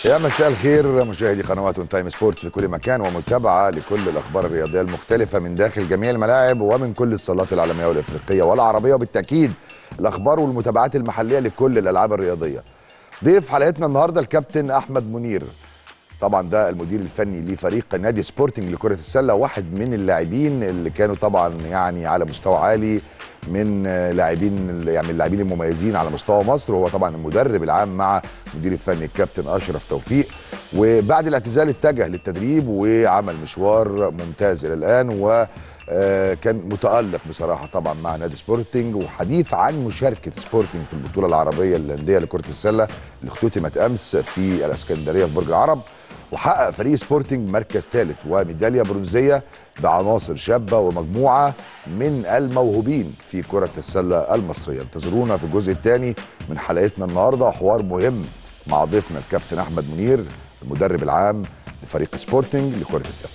يا مساء الخير مشاهدي قنوات اون تايم سبورتس في كل مكان ومتابعه لكل الاخبار الرياضيه المختلفه من داخل جميع الملاعب ومن كل الصالات العالميه والافريقيه والعربيه وبالتاكيد الاخبار والمتابعات المحليه لكل الالعاب الرياضيه. ضيف حلقتنا النهارده الكابتن احمد منير طبعا ده المدير الفني لفريق نادي سبورتنج لكره السله واحد من اللاعبين اللي كانوا طبعا يعني على مستوى عالي من لاعبين يعني اللاعبين المميزين على مستوى مصر وهو طبعا المدرب العام مع المدير الفني الكابتن اشرف توفيق وبعد الاعتزال اتجه للتدريب وعمل مشوار ممتاز الى الان و كان متألق بصراحة طبعا مع نادي سبورتنج وحديث عن مشاركة سبورتنج في البطولة العربية للأندية لكرة السلة اللي اختتمت أمس في الإسكندرية في برج العرب وحقق فريق سبورتنج مركز ثالث وميداليه برونزيه بعناصر شابه ومجموعه من الموهوبين في كره السله المصريه انتظرونا في الجزء الثاني من حلقتنا النهارده حوار مهم مع ضيفنا الكابتن احمد منير المدرب العام لفريق سبورتنج لكره السله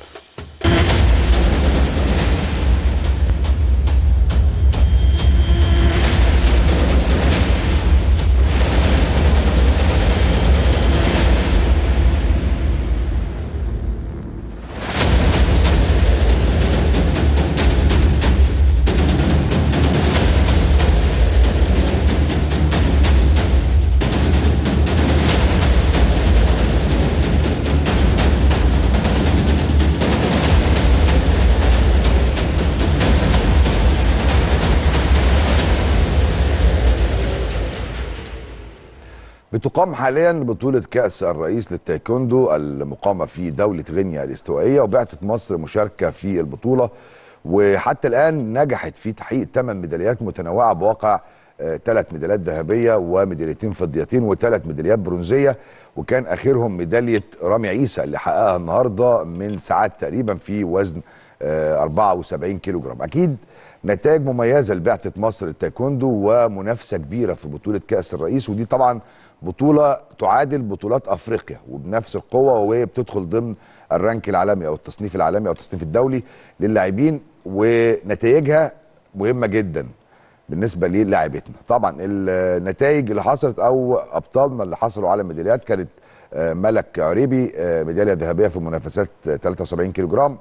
بتقام حاليا بطولة كأس الرئيس للتايكوندو المقامة في دولة غينيا الاستوائية وبعثة مصر مشاركة في البطولة وحتى الآن نجحت في تحقيق ثمان ميداليات متنوعة بواقع ثلاث آه ميداليات ذهبية وميداليتين فضيتين وثلاث ميداليات برونزية وكان آخرهم ميدالية رامي عيسى اللي حققها النهاردة من ساعات تقريبا في وزن آه 74 كيلو جرام أكيد نتائج مميزة لبعثة مصر للتايكوندو ومنافسة كبيرة في بطولة كأس الرئيس ودي طبعا بطوله تعادل بطولات افريقيا وبنفس القوه وهي بتدخل ضمن الرانك العالمي او التصنيف العالمي او التصنيف الدولي للاعبين ونتائجها مهمه جدا بالنسبه للاعبتنا طبعا النتائج اللي حصلت او ابطالنا اللي حصلوا على ميداليات كانت ملك عريبي ميداليه ذهبيه في منافسات 73 كيلو جرام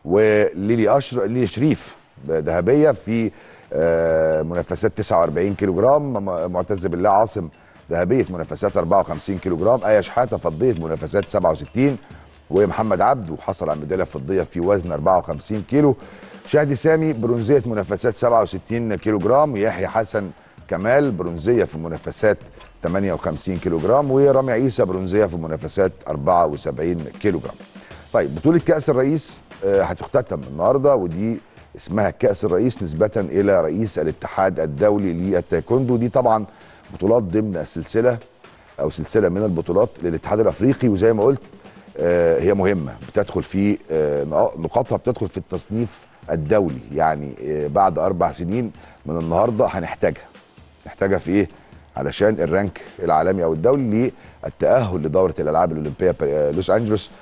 وليلي اشر ليلي شريف ذهبيه في منافسات 49 كيلو جرام معتز بالله عاصم ذهبيه منافسات 54 كيلو جرام ايا شحاته فضيه منافسات 67 ومحمد عبده حصل على ميداليه فضيه في وزن 54 كيلو شهدي سامي برونزيه منافسات 67 كيلو جرام يحيى حسن كمال برونزيه في منافسات 58 كيلو جرام ورامي عيسى برونزيه في منافسات 74 كيلو جرام طيب بطوله كاس الرئيس هتختتم النهارده ودي اسمها كاس الرئيس نسبه الى رئيس الاتحاد الدولي للتايكوندو دي طبعا بطولات ضمن السلسله او سلسله من البطولات للاتحاد الافريقي وزي ما قلت آه هي مهمه بتدخل في آه نقاطها بتدخل في التصنيف الدولي يعني آه بعد اربع سنين من النهارده هنحتاجها نحتاجها في ايه علشان الرانك العالمي او الدولي للتاهل لدوره الالعاب الاولمبيه لوس انجلوس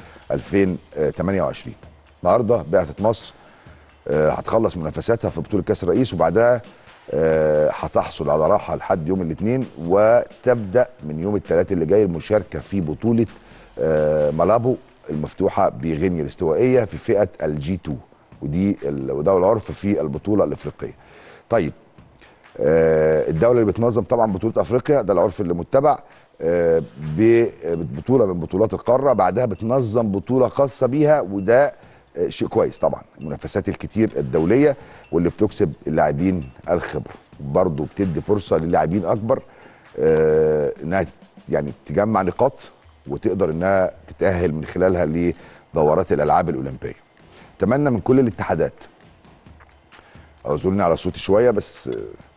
2028 النهارده بعثه مصر هتخلص منافساتها في بطوله كاس الرئيس وبعدها هتحصل على راحه لحد يوم الاثنين وتبدا من يوم الثلاثاء اللي جاي المشاركه في بطوله مالابو المفتوحه بغينيا الاستوائيه في فئه الجي 2 ودي وده العرف في البطوله الافريقيه. طيب الدوله اللي بتنظم طبعا بطوله افريقيا ده العرف اللي متبع ببطوله من بطولات القاره بعدها بتنظم بطوله خاصه بيها وده شيء كويس طبعا المنافسات الكتير الدوليه واللي بتكسب اللاعبين الخبره برضه بتدي فرصه للاعبين اكبر آه انها يعني تجمع نقاط وتقدر انها تتاهل من خلالها لدورات الالعاب الاولمبيه اتمنى من كل الاتحادات اعذروني على صوتي شويه بس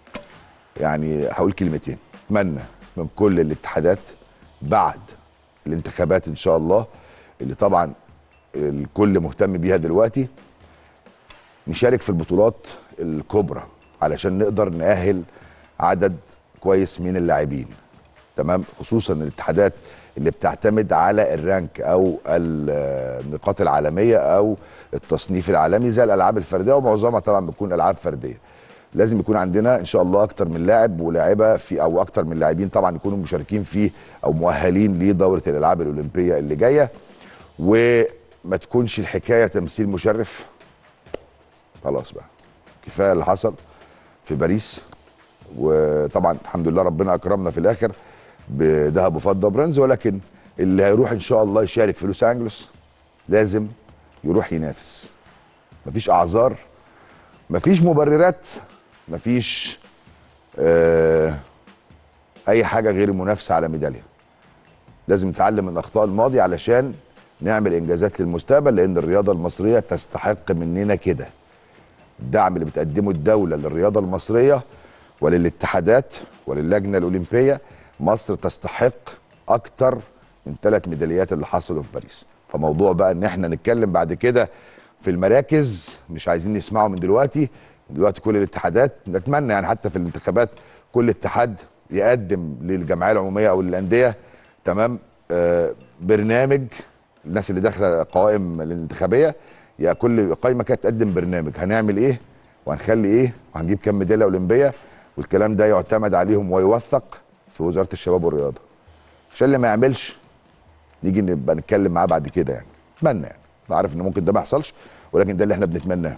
يعني هقول كلمتين اتمنى من كل الاتحادات بعد الانتخابات ان شاء الله اللي طبعا الكل مهتم بيها دلوقتي نشارك في البطولات الكبرى علشان نقدر نأهل عدد كويس من اللاعبين تمام خصوصا الاتحادات اللي بتعتمد على الرانك او النقاط العالميه او التصنيف العالمي زي الالعاب الفرديه ومعظمها طبعا بتكون العاب فرديه لازم يكون عندنا ان شاء الله اكتر من لاعب ولاعيبه في او اكتر من لاعبين طبعا يكونوا مشاركين في او مؤهلين لدوره الالعاب الاولمبيه اللي جايه وما تكونش الحكايه تمثيل مشرف خلاص بقى كفايه اللي حصل في باريس وطبعا الحمد لله ربنا اكرمنا في الاخر بذهب وفضه برنز ولكن اللي هيروح ان شاء الله يشارك في لوس انجلوس لازم يروح ينافس مفيش اعذار مفيش مبررات مفيش آه اي حاجه غير المنافسه على ميداليه لازم نتعلم من اخطاء الماضي علشان نعمل انجازات للمستقبل لان الرياضه المصريه تستحق مننا كده الدعم اللي بتقدمه الدوله للرياضه المصريه وللاتحادات وللجنه الاولمبيه مصر تستحق اكتر من ثلاث ميداليات اللي حصلوا في باريس فموضوع بقى ان احنا نتكلم بعد كده في المراكز مش عايزين نسمعه من دلوقتي دلوقتي كل الاتحادات نتمنى يعني حتى في الانتخابات كل اتحاد يقدم للجمعيه العموميه او للانديه تمام آه برنامج الناس اللي داخله قوائم الانتخابيه يا كل قائمه كانت تقدم برنامج هنعمل ايه وهنخلي ايه وهنجيب كام ميداليه اولمبيه والكلام ده يعتمد عليهم ويوثق في وزاره الشباب والرياضه عشان اللي ما يعملش نيجي نبقى نتكلم معاه بعد كده يعني اتمنى يعني عارف ان ممكن ده ما يحصلش ولكن ده اللي احنا بنتمناه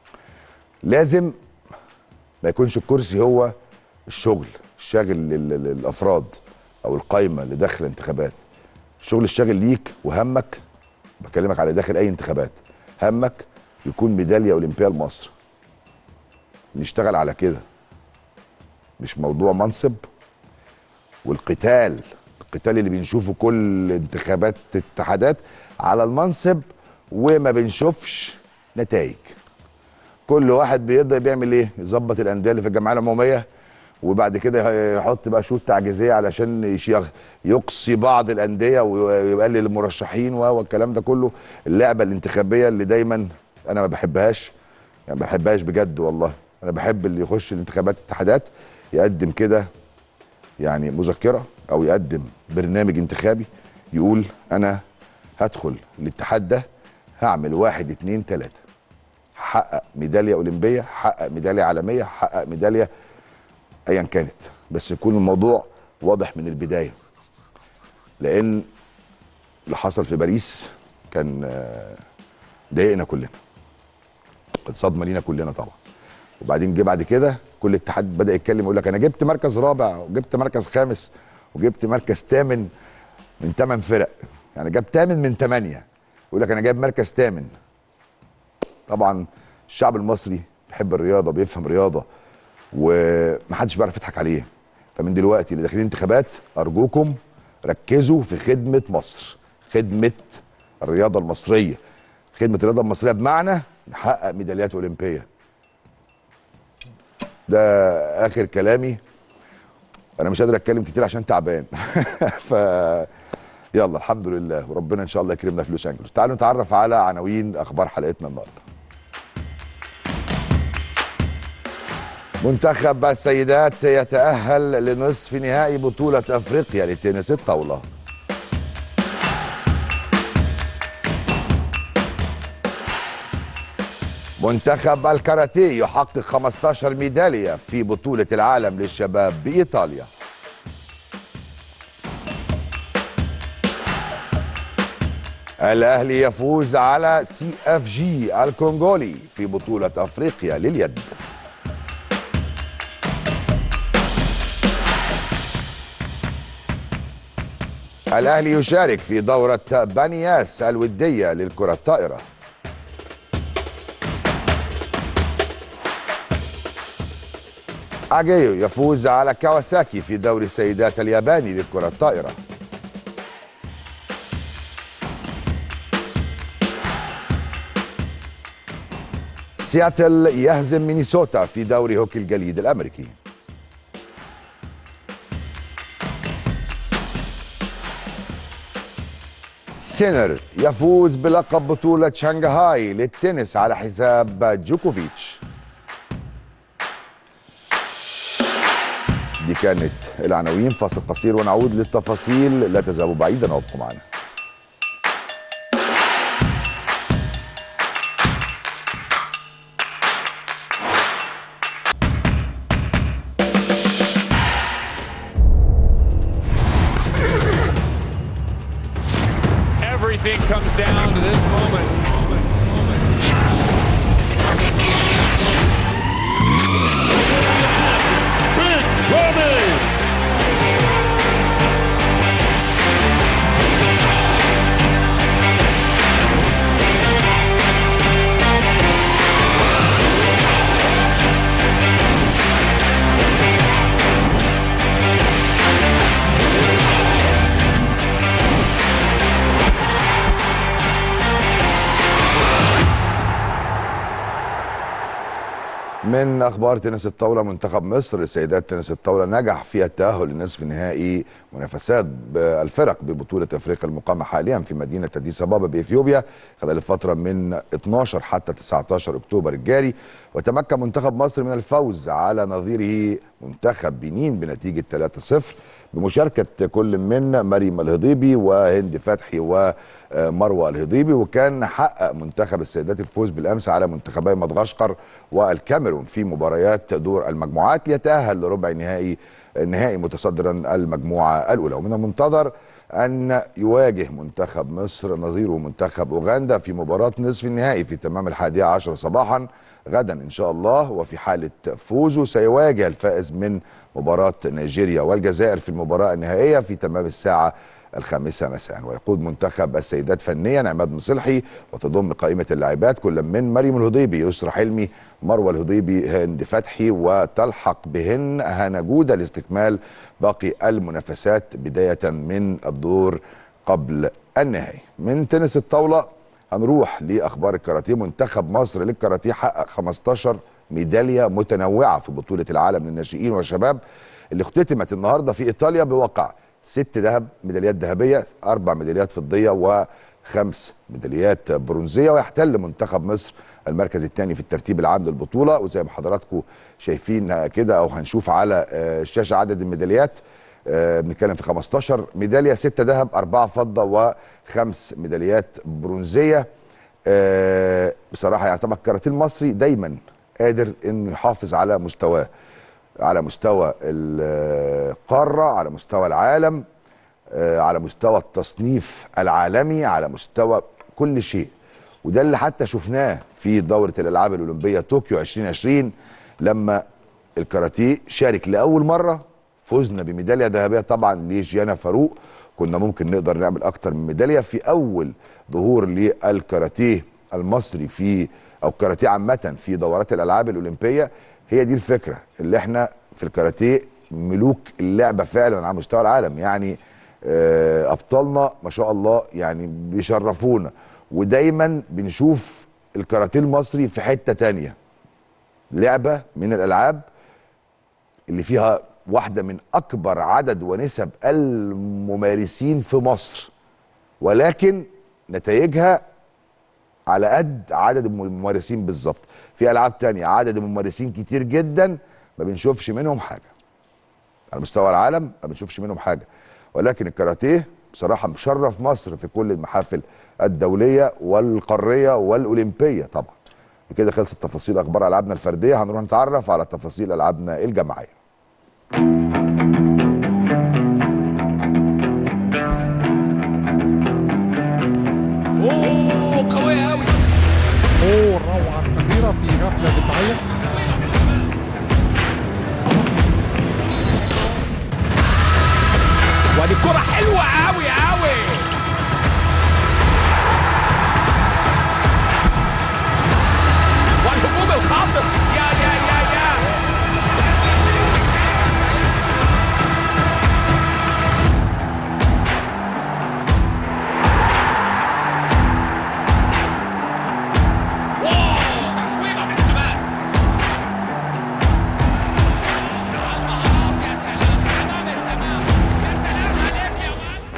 لازم ما يكونش الكرسي هو الشغل الشاغل للافراد او القايمه اللي داخل انتخابات الشغل الشاغل ليك وهمك بكلمك على داخل اي انتخابات همك يكون ميداليه اولمبيه لمصر نشتغل على كده مش موضوع منصب والقتال القتال اللي بنشوفه كل انتخابات اتحادات على المنصب وما بنشوفش نتائج كل واحد بيقدر بيعمل ايه يظبط الانديه اللي في الجمعيه العموميه وبعد كده يحط بقى شوط تعجيزيه علشان يقصي بعض الانديه ويقلل المرشحين والكلام ده كله اللعبه الانتخابيه اللي دايما انا ما بحبهاش يعني ما بحبهاش بجد والله انا بحب اللي يخش الانتخابات اتحادات يقدم كده يعني مذكره او يقدم برنامج انتخابي يقول انا هدخل الاتحاد ده هعمل واحد اتنين تلاته هحقق ميداليه اولمبيه هحقق ميداليه عالميه هحقق ميداليه ايا كانت بس يكون الموضوع واضح من البدايه لان اللي حصل في باريس كان ضايقنا كلنا كانت صدمه لينا كلنا طبعا وبعدين جه بعد كده كل اتحاد بدا يتكلم يقول لك انا جبت مركز رابع وجبت مركز خامس وجبت مركز ثامن من ثمان فرق يعني جاب ثامن من ثمانيه يقول لك انا جايب مركز ثامن طبعا الشعب المصري بيحب الرياضه بيفهم رياضه ومحدش بيعرف يضحك عليه فمن دلوقتي اللي داخلين انتخابات ارجوكم ركزوا في خدمه مصر خدمه الرياضه المصريه خدمه الرياضه المصريه بمعنى نحقق ميداليات اولمبيه ده اخر كلامي انا مش قادر اتكلم كتير عشان تعبان ف يلا الحمد لله وربنا ان شاء الله يكرمنا في لوس انجلوس تعالوا نتعرف على عناوين اخبار حلقتنا النهارده منتخب السيدات يتأهل لنصف نهائي بطولة أفريقيا لتنس الطاولة منتخب الكاراتيه يحقق 15 ميدالية في بطولة العالم للشباب بإيطاليا الأهلي يفوز على سي اف جي الكونغولي في بطولة أفريقيا لليد الأهلي يشارك في دورة بانياس الودية للكرة الطائرة أجيو يفوز على كawasaki في دوري السيدات الياباني للكرة الطائرة سياتل يهزم مينيسوتا في دوري هوكي الجليد الأمريكي سينر يفوز بلقب بطولة شنغهاي للتنس على حساب جوكوفيتش دي كانت العناوين فاصل قصير ونعود للتفاصيل لا تذهبوا بعيدا وابقوا معنا Everything comes down to this moment. من اخبار تنس الطاوله منتخب مصر سيدات تنس الطاوله نجح في التاهل لنصف نهائي منافسات الفرق ببطوله افريقيا المقامه حاليا في مدينه اديس ابابا باثيوبيا خلال الفتره من 12 حتى 19 اكتوبر الجاري وتمكن منتخب مصر من الفوز على نظيره منتخب بنين بنتيجه 3-0 بمشاركة كل من مريم الهضيبي وهند فتحي ومروة الهضيبي وكان حقق منتخب السيدات الفوز بالأمس على منتخبي مدغشقر والكاميرون في مباريات دور المجموعات ليتأهل لربع نهائي نهائي متصدرا المجموعة الأولى ومن المنتظر أن يواجه منتخب مصر نظيره منتخب أوغندا في مباراة نصف النهائي في تمام الحادية عشر صباحا غدا إن شاء الله وفي حالة فوزه سيواجه الفائز من مباراة نيجيريا والجزائر في المباراة النهائية في تمام الساعة الخامسة مساء ويقود منتخب السيدات فنيا عماد مصلحي وتضم قائمة اللاعبات كل من مريم الهضيبي يسرى حلمي مروة الهضيبي هند فتحي وتلحق بهن هنا جودة لاستكمال باقي المنافسات بداية من الدور قبل النهائي من تنس الطاولة هنروح لاخبار الكاراتيه منتخب مصر للكاراتيه حقق 15 ميداليه متنوعه في بطوله العالم للناشئين والشباب اللي اختتمت النهارده في ايطاليا بواقع ست ذهب ميداليات ذهبيه اربع ميداليات فضيه وخمس ميداليات برونزيه ويحتل منتخب مصر المركز الثاني في الترتيب العام للبطوله وزي ما حضراتكم شايفين كده او هنشوف على الشاشه عدد الميداليات بنتكلم في 15 ميداليه 6 ذهب 4 فضه وخمس ميداليات برونزيه بصراحه يعني طبعا الكاراتيه المصري دايما قادر انه يحافظ على مستواه على مستوى القاره على مستوى العالم على مستوى التصنيف العالمي على مستوى كل شيء وده اللي حتى شفناه في دوره الالعاب الاولمبيه طوكيو 2020 لما الكاراتيه شارك لاول مره فزنا بميداليه ذهبيه طبعا لجيانا فاروق كنا ممكن نقدر نعمل اكتر من ميداليه في اول ظهور للكاراتيه المصري في او الكاراتيه عامه في دورات الالعاب الاولمبيه هي دي الفكره اللي احنا في الكاراتيه ملوك اللعبه فعلا على مستوى العالم يعني ابطالنا ما شاء الله يعني بيشرفونا ودايما بنشوف الكاراتيه المصري في حته تانية لعبه من الالعاب اللي فيها واحدة من أكبر عدد ونسب الممارسين في مصر ولكن نتائجها على قد عدد الممارسين بالظبط في ألعاب تانية عدد الممارسين كتير جدا ما بنشوفش منهم حاجة على مستوى العالم ما بنشوفش منهم حاجة ولكن الكاراتيه بصراحة مشرف مصر في كل المحافل الدولية والقارية والأولمبية طبعا بكده خلصت تفاصيل أخبار ألعابنا الفردية هنروح نتعرف على تفاصيل ألعابنا الجماعية اوه قوية قوي اوه الروعه الكبيره في غفله دفاعيه ودي كرة حلوة قوي قوي والهجوم الخاطف يا يا يا يا واو تصويبة في السماء يا سلام تمام التمام يا سلام عليك يا ولد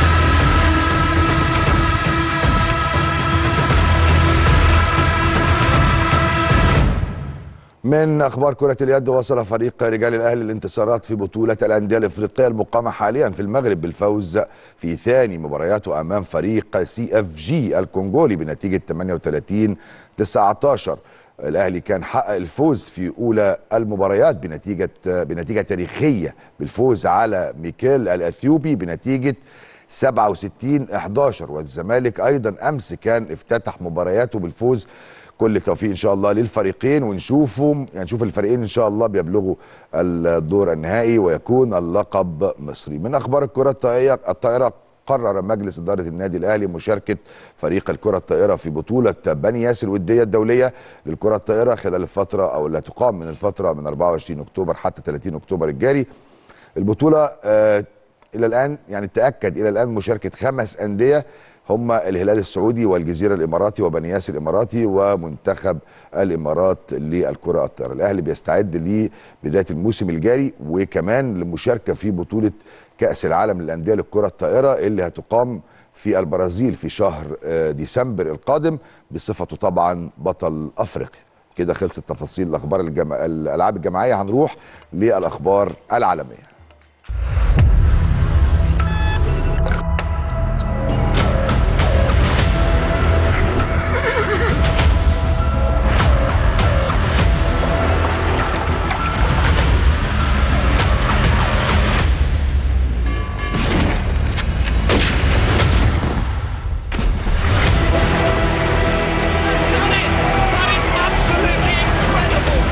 من اخبار كره اليد وصل فريق رجال الاهلي الانتصارات في بطوله الانديه الافريقيه المقامه حاليا في المغرب بالفوز في ثاني مبارياته امام فريق سي اف جي الكونغولي بنتيجه 38 19 الاهلي كان حقق الفوز في اولى المباريات بنتيجه بنتيجه تاريخيه بالفوز على ميكيل الاثيوبي بنتيجه 67 11 والزمالك ايضا امس كان افتتح مبارياته بالفوز كل التوفيق ان شاء الله للفريقين ونشوفهم يعني نشوف الفريقين ان شاء الله بيبلغوا الدور النهائي ويكون اللقب مصري من اخبار الكره الطائره الطائره قرر مجلس إدارة النادي الأهلي مشاركة فريق الكرة الطائرة في بطولة بني ياسر الودية الدولية للكرة الطائرة خلال الفترة أو لا تقام من الفترة من 24 أكتوبر حتى 30 أكتوبر الجاري البطولة آه إلى الآن يعني تأكد إلى الآن مشاركة خمس أندية هم الهلال السعودي والجزيرة الإماراتي وبني ياسر الإماراتي ومنتخب الإمارات للكرة الطائرة الأهلي بيستعد لبداية الموسم الجاري وكمان للمشاركة في بطولة كأس العالم للأندية للكرة الطائرة اللي هتقام في البرازيل في شهر آه، ديسمبر القادم بصفته طبعا بطل أفريقيا كده خلصت تفاصيل الأخبار الجم... الألعاب الجماعية هنروح للأخبار العالمية Done it! That is absolutely incredible!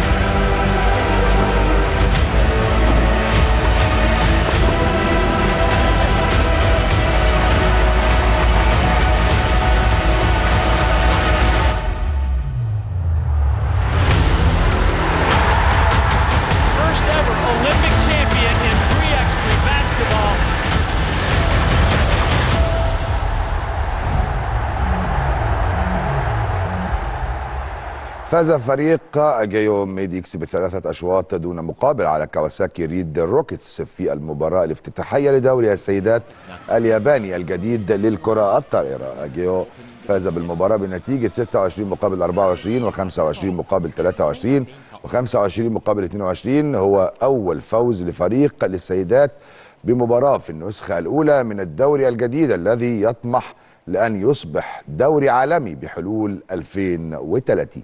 First ever Olympic champion in 3x3 basketball. فاز فريق جايو ميديكس بثلاثة أشواط دون مقابل على كawasaki ريد روكيتس في المباراة الافتتاحية لدوري السيدات الياباني الجديد للكرة الطائرة جايو فاز بالمباراة بنتيجة 26 مقابل 24 و25 مقابل 23 و25 مقابل 22 هو أول فوز لفريق للسيدات بمباراة في النسخة الأولى من الدوري الجديد الذي يطمح لأن يصبح دوري عالمي بحلول 2030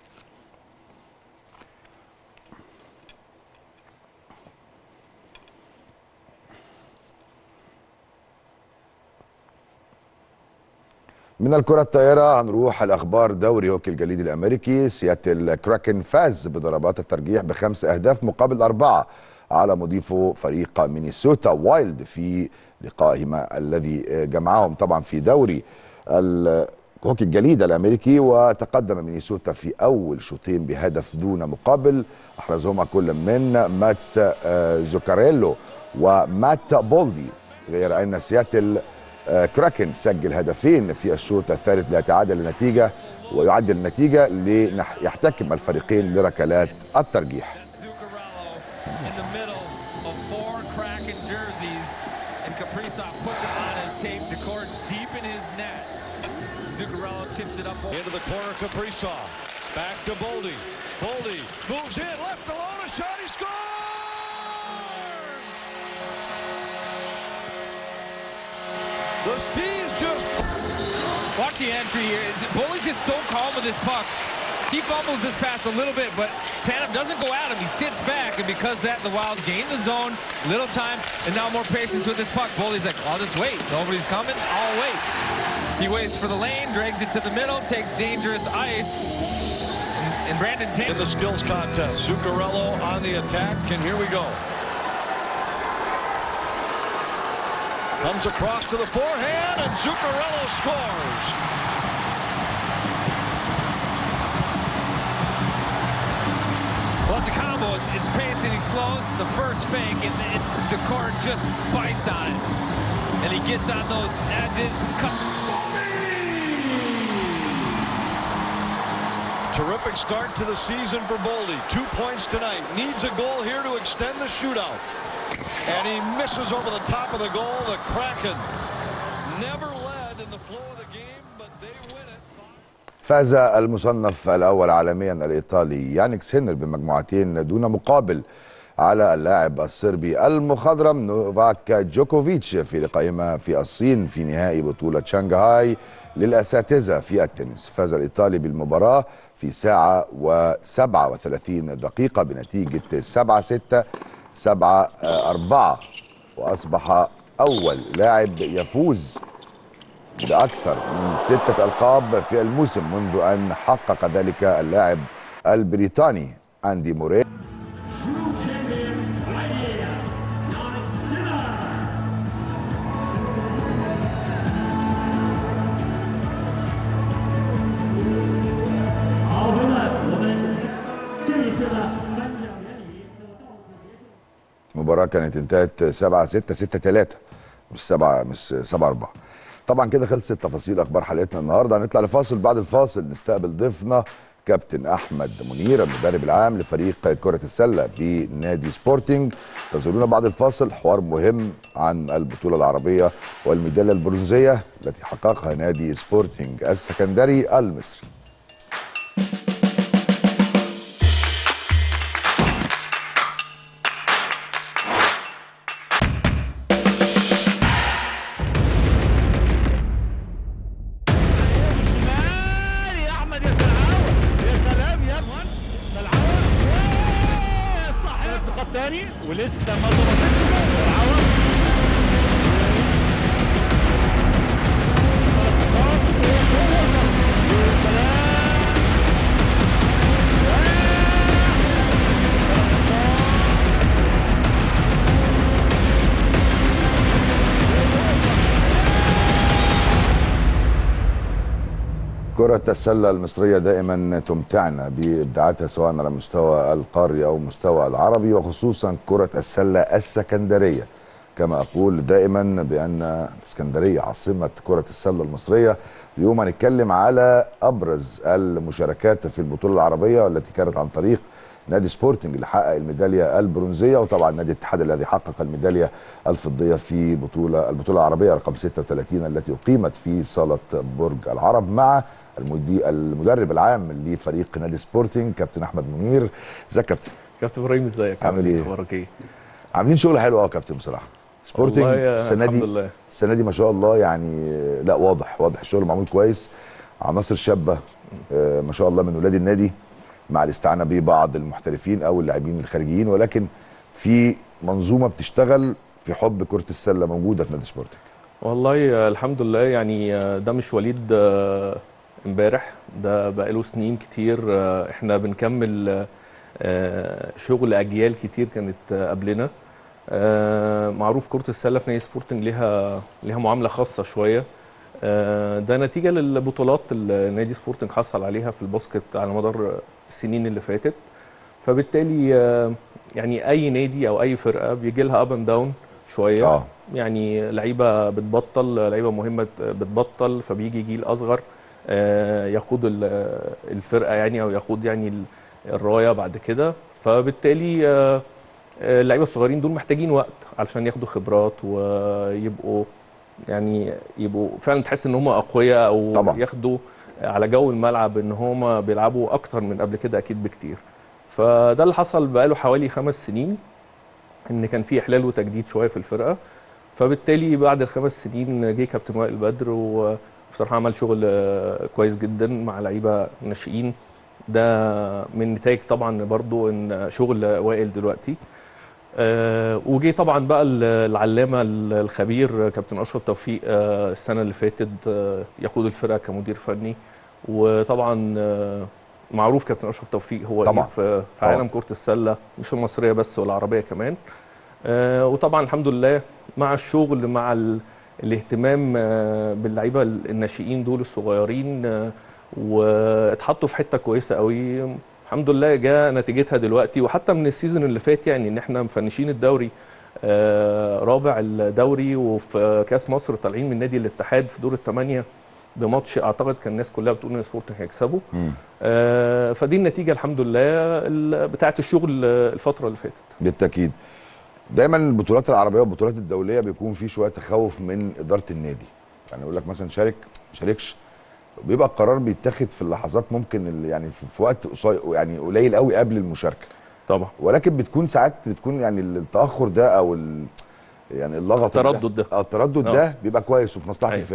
من الكرة الطائرة هنروح الأخبار دوري هوكي الجليد الأمريكي سياتل كراكن فاز بضربات الترجيح بخمس أهداف مقابل أربعة على مضيفه فريق مينيسوتا وايلد في لقائهما الذي جمعهم طبعا في دوري الهوكي الجليد الأمريكي وتقدم مينيسوتا في أول شوطين بهدف دون مقابل أحرزهما كل من ماتس آه، زوكاريلو ومات بولدي غير أن سياتل آه، كراكن سجل هدفين في الشوط الثالث ليتعادل النتيجة ويعدل النتيجة ليحتكم الفريقين لركلات الترجيح Zuccarello in the middle of four Kraken jerseys, and Kaprizov puts it on his tape to court deep in his net. Zuccarello chips it up. Into the corner, Kaprizov. Back to Boldy. Boldy moves in, left alone, a shot, he scores! The Seas just Watch the entry here. It's- Bully's just so calm with his puck. He fumbles this pass a little bit, but Tatum doesn't go at him. He sits back, and because of that, the Wild gain the zone, little time, and now more patience with his puck. Bully's like, I'll just wait. Nobody's coming. I'll wait. He waits for the lane, drags it to the middle, takes dangerous ice, and, and Brandon in Tatum. the skills contest. Zuccarello on the attack, and here we go. Comes across to the forehand, and Zuccarello scores. Well, it's a combo. It's, it's pace and he slows. The first fake, and it, the court just bites on it. And he gets on those edges. Cut. Terrific start to the season for Boldy. Two points tonight. Needs a goal here to extend the shootout. And he misses over the top of the goal. The Kraken never led in the flow of the game, but they win it. فاز المصنف الأول عالميا الإيطالي يانيكس هينر بمجموعتين دون مقابل على اللاعب الصربي المخضرم نوفاك جوكوفيتش في لقائهما في الصين في نهائي بطولة شنغهاي للأساتذة في التنس فاز الإيطالي بالمباراة في ساعة و37 دقيقة بنتيجة 7 6 7 4 وأصبح اول لاعب يفوز باكثر من سته القاب في الموسم منذ ان حقق ذلك اللاعب البريطاني اندي موري المباراة كانت انتهت 7 6 6 3 مش 7 مش 7 4 طبعا كده خلصت تفاصيل اخبار حلقتنا النهارده هنطلع لفاصل بعد الفاصل نستقبل ضيفنا كابتن احمد منير المدرب العام لفريق كرة السلة بنادي سبورتنج تزورونا بعد الفاصل حوار مهم عن البطولة العربية والميدالية البرونزية التي حققها نادي سبورتنج السكندري المصري شمال يا احمد يا سلعاوه يا سلام يا ابني سلعاوه يا صح الخط تاني ولسه ما ظبطتش سلعاوه يا سلام كرة السلة المصرية دائما تمتعنا بإبداعاتها سواء على مستوى القاري أو مستوى العربي وخصوصا كرة السلة السكندرية كما أقول دائما بأن الإسكندرية عاصمة كرة السلة المصرية اليوم هنتكلم على أبرز المشاركات في البطولة العربية والتي كانت عن طريق نادي سبورتنج اللي حقق الميداليه البرونزيه وطبعا نادي الاتحاد الذي حقق الميداليه الفضيه في بطوله البطوله العربيه رقم 36 التي اقيمت في صاله برج العرب مع المدي المدرب العام لفريق نادي سبورتنج كابتن احمد منير ازيك يا كابتن كابتن ابراهيم ازيك عامل ايه؟ اخبارك ايه عاملين شغل حلو قوي يا كابتن بصراحه سبورتنج والله يا- السنه الحمد دي لله. السنه دي ما شاء الله يعني لا واضح واضح الشغل معمول كويس عناصر شابه آه، ما شاء الله من ولاد النادي مع الاستعانه ببعض المحترفين او اللاعبين الخارجيين ولكن في منظومه بتشتغل في حب كره السله موجوده في نادي سبورتنج والله آه، الحمد لله يعني آه، ده مش وليد آه، امبارح ده بقاله سنين كتير آه، احنا بنكمل آه، آه، شغل اجيال كتير كانت آه، قبلنا آه، معروف كرة السلة في نادي سبورتنج ليها ليها معاملة خاصة شوية آه، ده نتيجة للبطولات اللي نادي سبورتنج حصل عليها في الباسكت على مدار السنين اللي فاتت فبالتالي آه، يعني اي نادي او اي فرقه بيجي لها اب اند داون شويه اه يعني لعيبه بتبطل لعيبه مهمه بتبطل فبيجي جيل اصغر آه، يقود ال- الفرقه يعني او يقود يعني ال- الرايه بعد كده فبالتالي آه، آه، اللعيبه الصغيرين دول محتاجين وقت علشان ياخدوا خبرات ويبقوا يعني يبقوا فعلا تحس ان هم اقوياء او طبعا. ياخدوا على جو الملعب ان هم بيلعبوا اكتر من قبل كده اكيد بكتير فده اللي حصل بقاله حوالي خمس سنين ان كان في احلال وتجديد شويه في الفرقه فبالتالي بعد الخمس سنين جه كابتن وائل بدر وبصراحه عمل شغل آه، كويس جدا مع لعيبه ناشئين ده من نتائج طبعا برضو ان شغل وائل دلوقتي آه، وجي طبعا بقى ال- العلامه ال- الخبير كابتن اشرف توفيق آه، السنه اللي فاتت آه، يقود الفرقه كمدير فني وطبعا آه، معروف كابتن اشرف توفيق هو طبعا. إيه في في طبعا. عالم كره السله مش المصريه بس والعربيه كمان آه، وطبعا الحمد لله مع الشغل مع ال... الاهتمام آه، باللعيبه الناشئين دول الصغيرين آه، واتحطوا في حته كويسه قوي الحمد لله جاء نتيجتها دلوقتي وحتى من السيزون اللي فات يعني ان احنا مفنشين الدوري آه، رابع الدوري وفي كاس مصر طالعين من نادي الاتحاد في دور الثمانيه بماتش اعتقد كان الناس كلها بتقول ان سبورتنج هيكسبوا مم. آه، فدي النتيجه الحمد لله ال- بتاعه الشغل آه، الفتره اللي فاتت بالتاكيد دايما البطولات العربيه والبطولات الدوليه بيكون في شويه تخوف من اداره النادي يعني يقول لك مثلا شارك ما شاركش بيبقى القرار بيتاخد في اللحظات ممكن اللي يعني في في وقت قصير يعني قليل قوي قبل المشاركه طبعا ولكن بتكون ساعات بتكون يعني التاخر ده او ال يعني اللغط اللي التردد بيحصل- ده. اه التردد آه. ده بيبقى كويس وفي مصلحه أيوة. الفرقه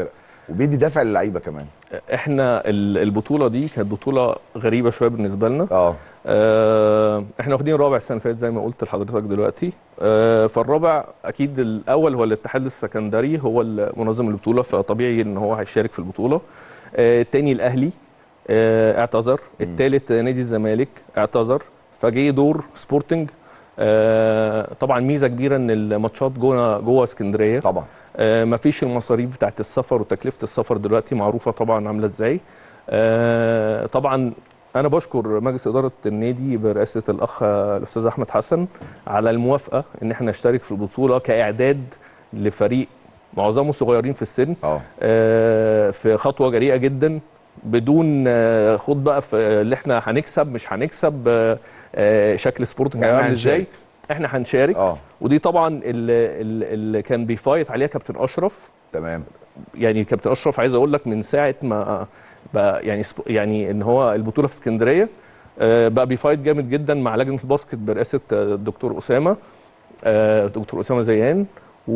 وبيدي دافع للعيبه كمان احنا ال- البطوله دي كانت بطوله غريبه شويه بالنسبه لنا اه آه، احنا واخدين الرابع السنه اللي فاتت زي ما قلت لحضرتك دلوقتي آه، فالرابع اكيد الاول هو الاتحاد السكندري هو منظم البطوله فطبيعي ان هو هيشارك في البطوله آه، التاني الاهلي آه، اعتذر التالت نادي الزمالك اعتذر فجه دور سبورتنج آه، طبعا ميزه كبيره ان الماتشات جوه جوه اسكندريه طبعا آه، مفيش المصاريف بتاعت السفر وتكلفه السفر دلوقتي معروفه طبعا عامله ازاي آه، طبعا انا بشكر مجلس اداره النادي برئاسه الاخ آه، الاستاذ احمد حسن على الموافقه ان احنا نشترك في البطوله كاعداد لفريق معظمه صغيرين في السن اه آه، في خطوه جريئه جدا بدون آه، خوض بقى في اللي احنا هنكسب مش هنكسب آه، آه، شكل سبورتنج يعني هيعمل ازاي هنشارك. احنا هنشارك اه ودي طبعا اللي, اللي كان بيفايت عليها كابتن اشرف تمام يعني كابتن اشرف عايز اقول لك من ساعه ما بقى يعني سب- يعني ان هو البطوله في اسكندريه آه، بقى بيفايت جامد جدا مع لجنه الباسكت برئاسه آه، الدكتور اسامه آه، دكتور اسامه زيان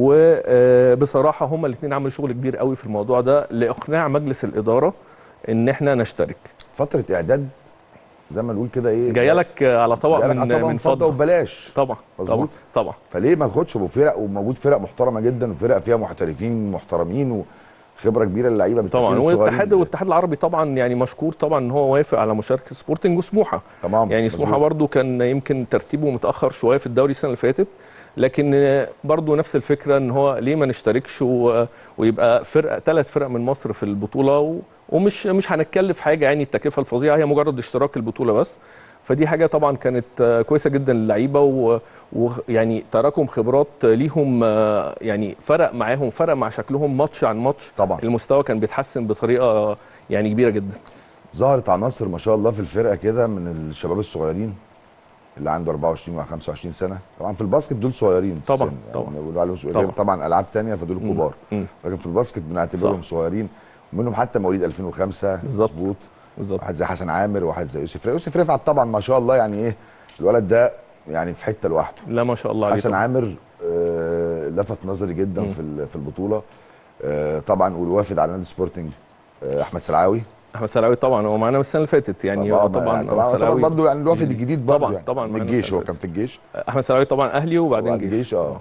وبصراحه هما الاثنين عملوا شغل كبير قوي في الموضوع ده لاقناع مجلس الاداره ان احنا نشترك فتره اعداد زي ما نقول كده ايه جايه لك آه، على طبق جاية لك من على طبق من فضه فضه وببلاش طبعا طبعا مظبوط. طبعا فليه ما ناخدش بفرق وموجود فرق محترمه جدا وفرق فيها محترفين محترمين وخبره كبيره للعيبه طبعا بالتحديد الصغيرين والاتحاد بالذات. والاتحاد العربي طبعا يعني مشكور طبعا ان هو وافق على مشاركه سبورتنج وسموحه تمام يعني سموحه مظبوط. برضو كان يمكن ترتيبه متاخر شويه في الدوري السنه اللي فاتت لكن برضو نفس الفكره ان هو ليه ما نشتركش و- ويبقى فرقه ثلاث فرق من مصر في البطوله و- ومش مش هنتكلف حاجه يعني التكلفه الفظيعه هي مجرد اشتراك البطوله بس فدي حاجه طبعا كانت آه، كويسه جدا للعيبه و- ويعني تراكم خبرات ليهم آه، يعني فرق معاهم فرق مع شكلهم ماتش عن ماتش طبعا المستوى كان بيتحسن بطريقه يعني كبيره جدا ظهرت عناصر ما شاء الله في الفرقه كده من الشباب الصغيرين اللي عنده 24 و 25 سنه طبعا في الباسكت دول صغيرين في طبعاً، السن، طبعاً. يعني بيقولوا عليهم صغيرين طبعاً. طبعا العاب تانية فدول كبار مم. لكن في الباسكت بنعتبرهم صح. صغيرين ومنهم حتى مواليد 2005 بالظبط. مظبوط بالظبط واحد زي حسن عامر وواحد زي يوسف رفعت يوسف رفعت طبعا ما شاء الله يعني ايه الولد ده يعني في حته لوحده لا ما شاء الله عليه حسن طبعاً. عامر آه لفت نظري جدا مم. في ال- في البطوله آه طبعا والوافد على نادي سبورتنج آه احمد سلعاوي احمد سلاوي طبعا هو معانا من السنه اللي فاتت يعني هو طبعا طبعا أحمد طبعا سلاوي برضه يعني الوافد الجديد برضه طبعاً، يعني طبعاً من معانا الجيش السنة هو اللي كان في الجيش احمد سلاوي طبعا اهلي وبعدين وبعد جيش الجيش اه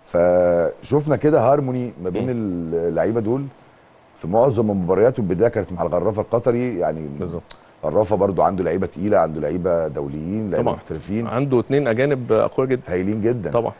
فشفنا كده هارموني ما بين اللعيبه دول في معظم المباريات والبدايه كانت مع الغرافه القطري يعني بالظبط غرافه برضو عنده لعيبه تقيله عنده لعيبه دوليين لعيبه طبعاً. محترفين عنده اثنين اجانب اقوياء جدا هايلين جدا طبعا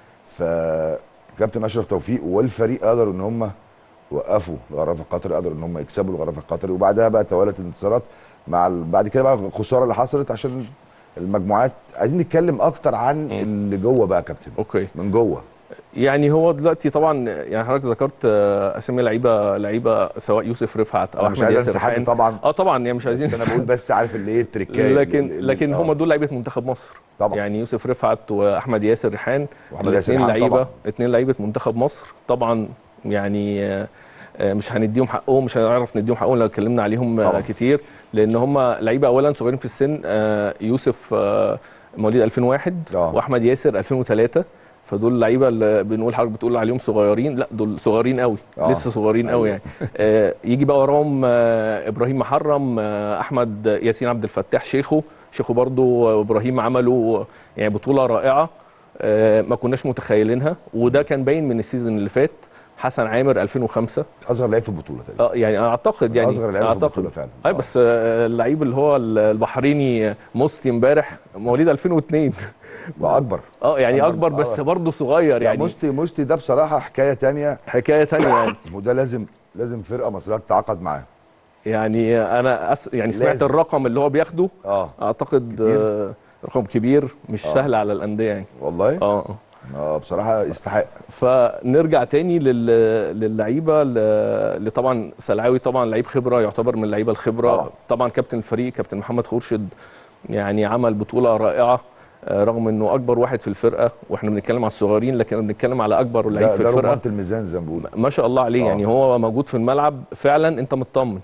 فكابتن اشرف توفيق والفريق قدروا ان هم وقفوا الغرافه القطري قدروا ان هم يكسبوا الغرافه القطري وبعدها بقى توالت الانتصارات مع ال... بعد كده بقى الخساره اللي حصلت عشان المجموعات عايزين نتكلم اكتر عن اللي جوه بقى يا كابتن اوكي من جوه يعني هو دلوقتي طبعا يعني حضرتك ذكرت آه، اسامي لعيبه لعيبه سواء يوسف رفعت او انا مش احمد عايز ياسر انسى حد حان طبعا اه طبعا يعني مش عايزين بس انا بقول بس عارف اللي ايه التركايه لكن اللي- لكن آه. هم دول لعيبه منتخب مصر طبعا. يعني يوسف رفعت واحمد ياسر ريحان وأحمد ياسر الاثنين ريحان لعيبه طبعا. اثنين لعيبه منتخب مصر طبعا يعني آه، آه، مش هنديهم حقهم مش هنعرف نديهم حقهم لو اتكلمنا عليهم آه، طبعا. كتير لان هم لعيبه اولا صغيرين في السن آه، يوسف آه، مواليد 2001 آه. واحمد ياسر 2003 فدول لعيبه اللي بنقول حضرتك بتقول عليهم صغيرين لا دول صغيرين قوي آه. لسه صغيرين قوي أيوة. يعني آه، يجي بقى وراهم آه، ابراهيم محرم آه، احمد ياسين عبد الفتاح شيخو شيخو برضو آه، ابراهيم عملوا يعني بطوله رائعه آه، ما كناش متخيلينها وده كان باين من السيزون اللي فات حسن عامر 2005 اصغر لعيب في البطوله تقريبا اه يعني اعتقد يعني اصغر لعيب في اعتقد البطوله فعلا اي آه. بس آه، اللعيب اللي هو البحريني موستي امبارح مواليد 2002 واكبر اه يعني أكبر. اكبر بس آه. برضه صغير يعني يعني مستي مستي ده بصراحه حكايه تانية حكايه تانية يعني وده لازم لازم فرقه مصريه تتعاقد معاه يعني انا أس يعني سمعت لازم. الرقم اللي هو بياخده اه اعتقد كتير. آه، رقم كبير مش آه. سهل على الانديه يعني والله اه آه. اه بصراحه يستحق فنرجع تاني لل- للعيبه ل- اللي طبعا سلعاوي طبعا لعيب خبره يعتبر من اللعيبه الخبره طبعا. طبعا, طبعا كابتن الفريق كابتن محمد خورشيد يعني عمل بطوله رائعه آه، رغم انه اكبر واحد في الفرقه واحنا بنتكلم على الصغيرين لكن بنتكلم على اكبر لعيب ده, في ده الفرقه رمانة الميزان زي ما بيقولوا ما شاء الله عليه آه. يعني هو موجود في الملعب فعلا انت مطمن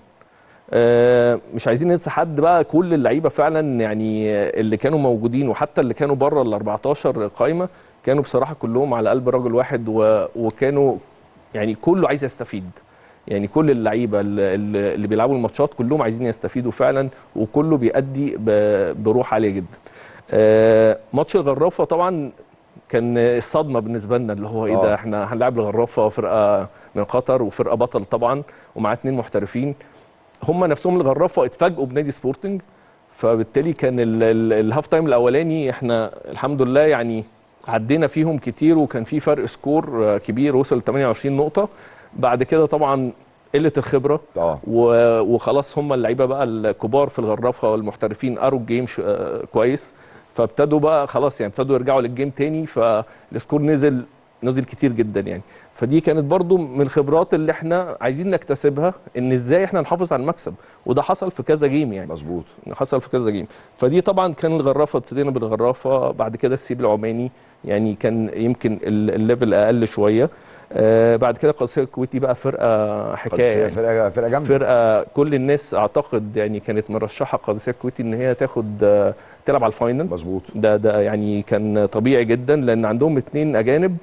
آه، مش عايزين ننسى حد بقى كل اللعيبه فعلا يعني آه، اللي كانوا موجودين وحتى اللي كانوا بره ال 14 قايمه كانوا بصراحه كلهم على قلب رجل واحد و... وكانوا يعني كله عايز يستفيد يعني كل اللعيبه اللي, اللي بيلعبوا الماتشات كلهم عايزين يستفيدوا فعلا وكله بيأدي ب- بروح عاليه جدا آه، ماتش الغرافه طبعا كان الصدمه بالنسبه لنا اللي هو ايه آه. ده احنا هنلعب الغرافه فرقه من قطر وفرقه بطل طبعا ومعاه اتنين محترفين هم نفسهم الغرافه اتفاجئوا بنادي سبورتنج فبالتالي كان ال- ال- الهاف تايم الاولاني احنا الحمد لله يعني عدينا فيهم كتير وكان في فرق سكور آه، كبير وصل 28 نقطه بعد كده طبعا قله الخبره اه و- وخلاص هم اللعيبه بقى الكبار في الغرافه والمحترفين قروا الجيم ش- آه، كويس فابتدوا بقى خلاص يعني ابتدوا يرجعوا للجيم تاني فالسكور نزل نزل كتير جدا يعني فدي كانت برضو من الخبرات اللي احنا عايزين نكتسبها ان ازاي احنا نحافظ على المكسب وده حصل في كذا جيم يعني مظبوط حصل في كذا جيم فدي طبعا كان الغرافه ابتدينا بالغرافه بعد كده السيب العماني يعني كان يمكن ال- الليفل اقل شويه آه بعد كده قادسيه الكويتي بقى فرقه حكايه قادسية يعني. فرقه فرقه جامده فرقه كل الناس اعتقد يعني كانت مرشحه قادسيه الكويتي ان هي تاخد آه، تلعب على الفاينل مظبوط ده ده يعني كان طبيعي جدا لان عندهم اتنين اجانب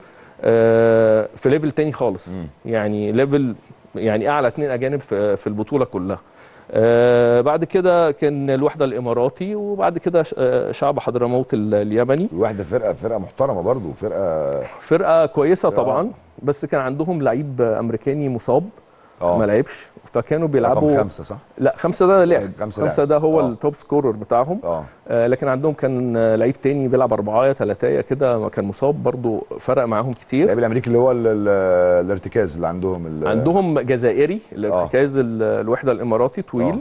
آه، في ليفل تاني خالص يعني ليفل يعني اعلى اتنين اجانب في في البطوله كلها آه، بعد كده كان الوحده الاماراتي وبعد كده ش- آه، شعب حضرموت ال- اليمني الواحده فرقه فرقه محترمه برضو فرقه فرقه كويسه آه. طبعا بس كان عندهم لعيب امريكاني مصاب اه ما لعبش فكانوا رقم بيلعبوا خمسه صح؟ لا خمسه ده لعب خمسة خمسه لعب. ده هو آه. التوب سكورر بتاعهم اه آه، لكن عندهم كان آه، لعيب تاني بيلعب اربعايه ثلاثيه كده كان مصاب برضو فرق معاهم كتير اللعيب الامريكي اللي هو ال- ال- الارتكاز اللي عندهم ال- عندهم جزائري الارتكاز ال- الوحده الاماراتي طويل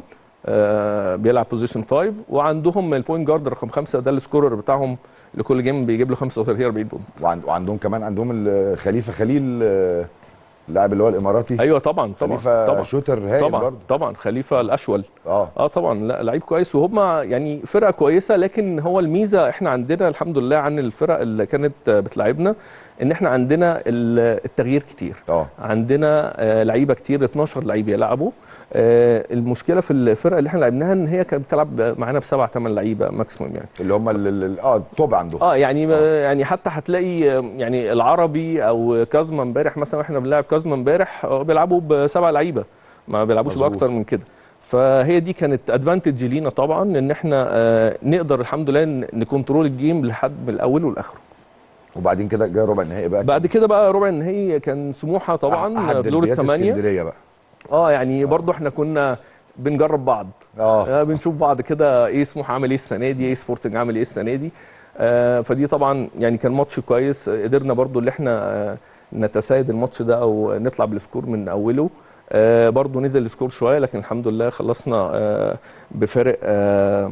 آه بيلعب بوزيشن 5 وعندهم البوينت جارد رقم خمسه ده السكورر بتاعهم لكل جيم بيجيب له 35 40 بونت وعند وعندهم كمان عندهم ال- خليفه خليل آه، اللاعب اللي هو الاماراتي ايوه طبعا طبعا خليفه طبعا شوتر هايل طبعا برضه طبعا خليفه الاشول اه اه طبعا لا لعيب كويس وهم يعني فرقه كويسه لكن هو الميزه احنا عندنا الحمد لله عن الفرق اللي كانت آه، بتلعبنا ان احنا عندنا ال- التغيير كتير اه عندنا آه، لعيبه كتير 12 لعيب يلعبوا آه، المشكله في الفرقه اللي احنا لعبناها ان هي كانت بتلعب معانا بسبع ثمان لعيبه ماكسيموم يعني اللي هم ال- ال- ال- اه التوب عندهم اه يعني يعني حتى هتلاقي آه، يعني العربي او كازما امبارح مثلا واحنا بنلعب كازما امبارح آه، بيلعبوا بسبع لعيبه ما بيلعبوش مظبوط. باكتر من كده فهي دي كانت ادفانتج لينا طبعا ان احنا آه، نقدر الحمد لله ن- نكنترول الجيم لحد من الاول والاخره وبعدين كده جاي ربع النهائي بقى بعد كده بقى ربع النهائي كان سموحه طبعا أحد في دور دربيات الثمانيه اسكندريه بقى اه يعني برضو احنا كنا بنجرب بعض اه آه بنشوف بعض كده ايه سموحه عامل ايه السنه دي ايه سبورتنج عامل ايه السنه دي آه فدي طبعا يعني كان ماتش كويس آه، قدرنا برضو اللي احنا آه نتسايد الماتش ده او نطلع بالسكور من اوله آه برضو نزل السكور شويه لكن الحمد لله خلصنا آه بفارق آه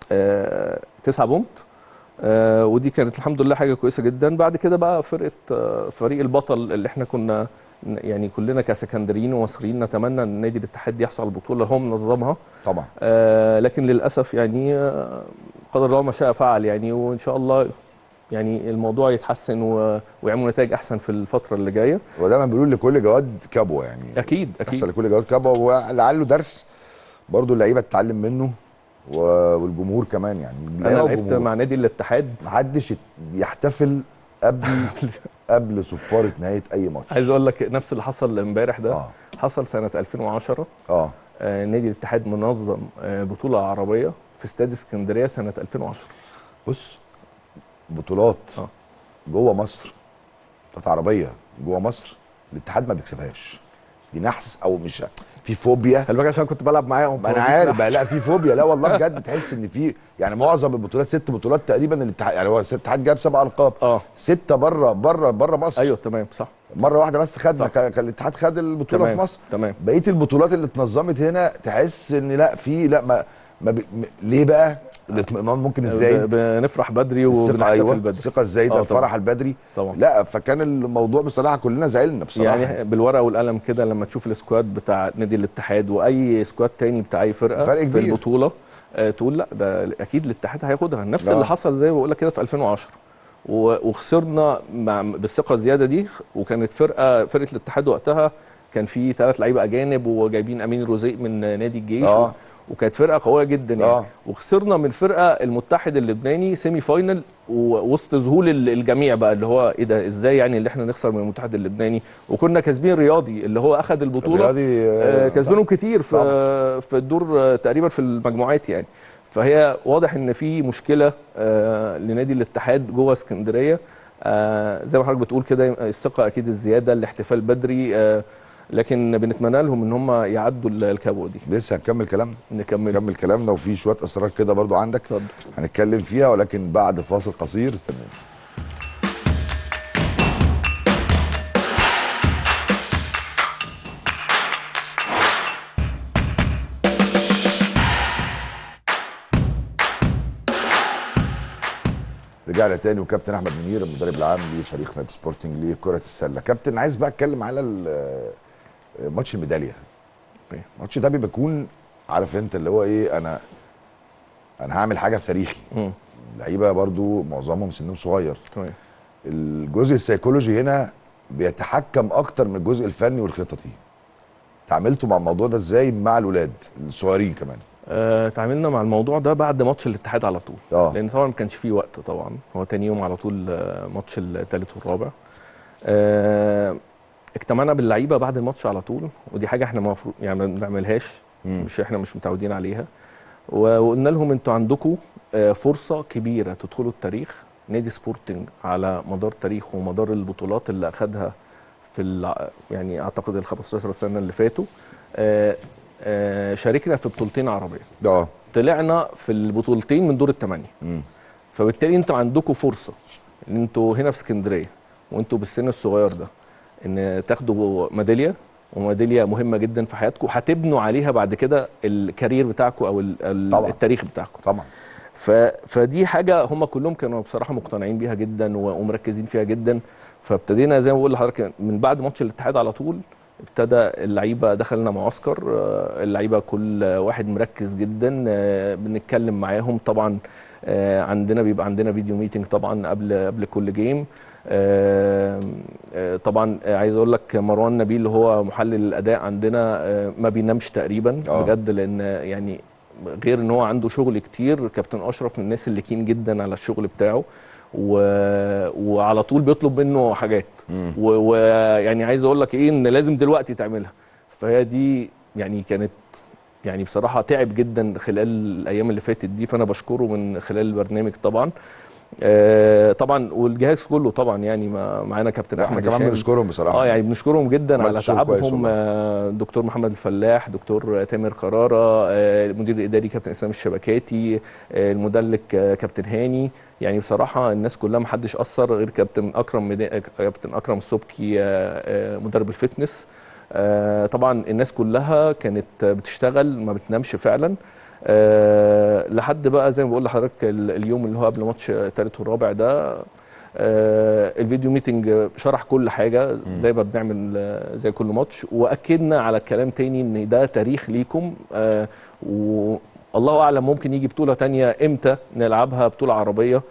آه تسعة بونت آه ودي كانت الحمد لله حاجه كويسه جدا بعد كده بقى فرقه آه فريق البطل اللي احنا كنا ن- يعني كلنا كسكندريين ومصريين نتمنى ان نادي الاتحاد يحصل على البطوله هو منظمها طبعا آه لكن للاسف يعني آه، قدر الله ما شاء فعل يعني وان شاء الله يعني الموضوع يتحسن و- ويعملوا نتائج احسن في الفتره اللي جايه ودايما بيقولوا لكل جواد كبوه يعني اكيد يحصل اكيد لكل جواد كبوه ولعله درس برضه اللعيبه تتعلم منه و- والجمهور كمان يعني انا اللعيبة لعبت والجمهور. مع نادي الاتحاد محدش يت- يحتفل قبل قبل صفاره نهايه اي ماتش عايز اقول لك نفس اللي حصل امبارح ده اه حصل سنه 2010 اه آه نادي الاتحاد منظم آه بطوله عربيه في استاد اسكندريه سنه 2010 بص بطولات آه. جوه مصر بطولات عربيه جوه مصر الاتحاد ما بيكسبهاش دي نحس او مش في فوبيا خلي بالك عشان كنت بلعب معاهم ما انا فمفيش عارف بقى نحس. لا في فوبيا لا والله بجد تحس ان في يعني معظم البطولات ست بطولات تقريبا الاتحاد يعني هو الاتحاد جاب سبع القاب اه سته بره بره بره مصر ايوه تمام صح مره واحده بس خدنا صح. كان كان الاتحاد خد البطوله تمام في مصر تمام بقيه البطولات اللي اتنظمت هنا تحس ان لا في لا ما, ما ب... م... ليه بقى الاطمئنان ممكن ازاي ب- بنفرح بدري الثقه وبنحتفل ايوه بدري الثقه الزايده آه، الفرح طبعاً. البدري طبعا لا فكان الموضوع بصراحه كلنا زعلنا بصراحه يعني بالورقه والقلم كده لما تشوف السكواد بتاع نادي الاتحاد واي سكواد تاني بتاع اي فرقه فرق في كبير. البطوله آه تقول لا ده اكيد الاتحاد هياخدها نفس آه. اللي حصل زي ما بقول لك كده في 2010 و- وخسرنا مع بالثقه الزياده دي وكانت فرقه فرقه الاتحاد وقتها كان في ثلاث لعيبه اجانب وجايبين امين رزيق من نادي الجيش اه وكانت فرقه قويه جدا يعني آه. وخسرنا من فرقه المتحد اللبناني سيمي فاينل ووسط ذهول ال- الجميع بقى اللي هو ايه ده ازاي يعني اللي احنا نخسر من المتحد اللبناني وكنا كاسبين رياضي اللي هو اخذ البطوله الرياضي آه، آه، كسبانهم كتير في طبعاً. في الدور آه، تقريبا في المجموعات يعني فهي واضح ان في مشكله آه، لنادي الاتحاد جوه اسكندريه آه، زي ما حضرتك بتقول كده الثقه اكيد الزياده الاحتفال بدري آه، لكن بنتمنى لهم ان هم يعدوا ال- الكبوه دي لسه هنكمل كلامنا نكمل نكمل كلامنا وفي شويه اسرار كده برضو عندك اتفضل. هنتكلم فيها ولكن بعد فاصل قصير استناني رجعنا تاني وكابتن احمد منير المدرب العام لفريق نادي سبورتنج لكره السله كابتن عايز بقى اتكلم على ال- ماتش الميداليه أوكي. الماتش ده بيكون عارف انت اللي هو ايه انا انا هعمل حاجه في تاريخي مم. اللعيبه برضو معظمهم سنهم صغير تمام الجزء السيكولوجي هنا بيتحكم اكتر من الجزء الفني والخططي تعاملتوا مع الموضوع ده ازاي مع الولاد الصغيرين كمان آه، تعاملنا مع الموضوع ده بعد ماتش الاتحاد على طول اه لان طبعا ما كانش فيه وقت طبعا هو تاني يوم على طول آه، ماتش الثالث والرابع آه، اجتمعنا باللعيبه بعد الماتش على طول ودي حاجه احنا المفروض يعني ما بنعملهاش مم. مش احنا مش متعودين عليها و- وقلنا لهم انتوا عندكم آه، فرصه كبيره تدخلوا التاريخ نادي سبورتنج على مدار تاريخه ومدار البطولات اللي اخذها في الع- يعني اعتقد ال 15 سنه اللي فاتوا آه، آه، شاركنا في بطولتين عربيه اه طلعنا في البطولتين من دور الثمانيه مم. فبالتالي انتوا عندكم فرصه ان انتوا هنا في اسكندريه وانتوا بالسن الصغير ده ان تاخدوا ميداليه وميداليه مهمه جدا في حياتكم هتبنوا عليها بعد كده الكارير بتاعكم او ال- ال- طبعاً. التاريخ بتاعكم طبعا ف... فدي حاجه هم كلهم كانوا بصراحه مقتنعين بيها جدا و... ومركزين فيها جدا فابتدينا زي ما بقول لحضرتك من بعد ماتش الاتحاد على طول ابتدى اللعيبه دخلنا معسكر آه، اللعيبه كل واحد مركز جدا آه، بنتكلم معاهم طبعا آه، عندنا بيبقى عندنا فيديو ميتنج طبعا قبل قبل كل جيم آه، آه، طبعا آه، عايز اقول لك مروان نبيل اللي هو محلل الاداء عندنا آه، ما بينامش تقريبا آه. بجد لان يعني غير ان هو عنده شغل كتير كابتن اشرف من الناس اللي كين جدا على الشغل بتاعه و... وعلى طول بيطلب منه حاجات مم. ويعني و... يعني عايز اقول لك ايه ان لازم دلوقتي تعملها فهي دي يعني كانت يعني بصراحه تعب جدا خلال الايام اللي فاتت دي فانا بشكره من خلال البرنامج طبعا آه طبعا والجهاز كله طبعا يعني ما- معانا كابتن احنا احمد كمان هشام. بنشكرهم بصراحه اه يعني بنشكرهم جدا عملت على شغل كويس تعبهم والله. آه، دكتور محمد الفلاح دكتور تامر قراره آه، المدير الاداري كابتن اسلام الشبكاتي آه، المدلك آه، كابتن هاني يعني بصراحه الناس كلها ما حدش اثر غير كابتن اكرم مدا... كابتن اكرم السبكي آه، آه، مدرب الفتنس آه، طبعا الناس كلها كانت بتشتغل ما بتنامش فعلا آه، لحد بقى زي ما بقول لحضرتك ال- اليوم اللي هو قبل ماتش الثالث والرابع ده آه، الفيديو ميتنج شرح كل حاجه زي ما بنعمل آه، زي كل ماتش واكدنا على الكلام تاني ان ده تاريخ ليكم آه، والله اعلم ممكن يجي بطوله تانية امتى نلعبها بطوله عربيه